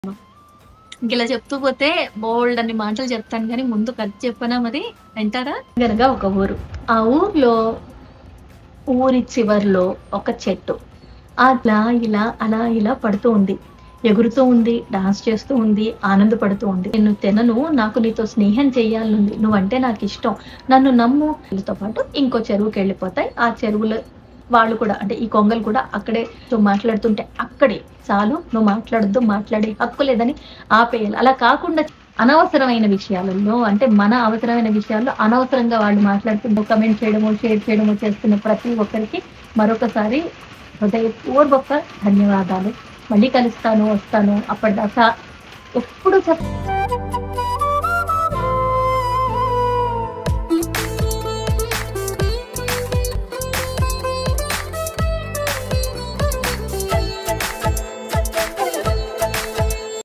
ఇంక ఇలా చెప్తూ పోతే బోల్డ్ అన్ని మాటలు చెప్తాను కానీ ముందు కథ చెప్పనా మరి వింటారా గనక ఒక ఊరు ఆ ఊర్లో ఊరి చివర్లో ఒక చెట్టు అలా ఇలా అలా ఇలా పడుతూ ఉంది ఎగురుతూ ఉంది డాన్స్ చేస్తూ ఉంది ఆనందపడుతూ ఉంది నేను తినను నాకు నీతో స్నేహం చేయాలనుంది నువ్వంటే నాకు ఇష్టం నన్ను నమ్ము వీళ్ళతో పాటు ఇంకో చెరువుకి వెళ్ళిపోతాయి ఆ చెరువులో వాళ్ళు కూడా అంటే ఈ కొంగలు కూడా అక్కడే నువ్వు మాట్లాడుతుంటే అక్కడే చాలు నువ్వు మాట్లాడద్దు మాట్లాడే హక్కు లేదని ఆపేయాలి అలా కాకుండా అనవసరమైన విషయాలలో అంటే మన అవసరమైన విషయాల్లో అనవసరంగా వాళ్ళు మాట్లాడుతుంటూ కమెంట్ చేయడము షేర్ చేయడము చేస్తున్న ప్రతి ఒక్కరికి మరొకసారి హృదయపూర్వక ధన్యవాదాలు మళ్ళీ కలుస్తాను వస్తాను అప్పటిదాకా ఎప్పుడు చెప్